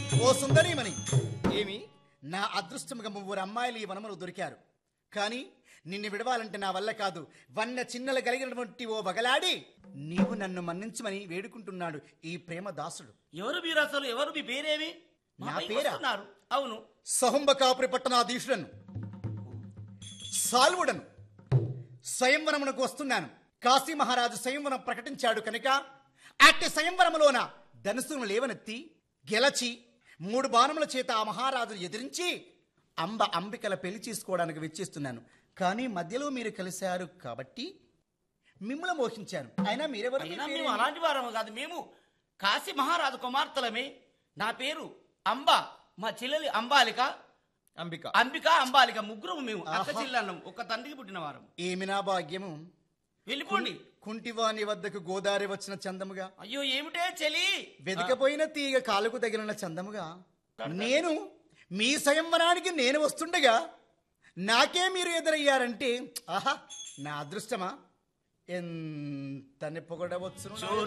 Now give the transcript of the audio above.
ఓ సుందరీమణి ఏమి నా అదృష్టముగా ముగ్గురు అమ్మాయిలు ఈ వనములు దొరికారు కానీ నిన్ను విడవాలంటే నా వల్ల కాదు వన్న చిన్నలు కలిగినటువంటి ఓ వగలాడి నీవు నన్ను మన్నించమని వేడుకుంటున్నాడు ఈ ప్రేమ దాసుడు ఎవరు మీరు అసలు ఎవరు మీ పేరేమి నా మాపైకి పేరా? వస్తున్నారు. అవును సహంబకాపురి పట్టణాధీశుడను సాల్వుడను స్వయంవరమునకు వస్తున్నాను కాశీ మహారాజు స్వయంవరం ప్రకటించాడు కనుక అట్టి స్వయంవరములోన ధనుసును లేవనెత్తి గెలచి మూడు బాణముల చేత ఆ మహారాజును ఎదిరించి అంబ అంబికల పెళ్లి చేసుకోవడానికి వెచ్చిస్తున్నాను కానీ మధ్యలో మీరు కలిశారు కాబట్టి మిమ్మల్ని మోహించాను అయినా మీరెవరు మీ అయినా పేరేమి? మేము అలాంటి వారము కాదు మేము కాశీ మహారాజు కుమార్తెలమే నా పేరు అంబ మా చెల్లెలి అంబాలిక అంబిక అంబిక అంబాలిక ముగ్గురు మేము అక్క ఆహా. చెల్లెళ్ళం ఒక తండ్రికి పుట్టిన వారం ఏమి నా భాగ్యము వెళ్ళిపోండి కుంటివాని వద్దకు గోదారి వచ్చిన చందముగా అయ్యో ఏమిటే చెలి వెతికపోయిన తీగ కాలుకు తగిలిన చందముగా నేను మీ స్వయంవరానికి నేను వస్తుండగా నాకే మీరు ఎదురయ్యారంటే ఆహా నా అదృష్టమా ఎంత పొగడవచ్చును చోరు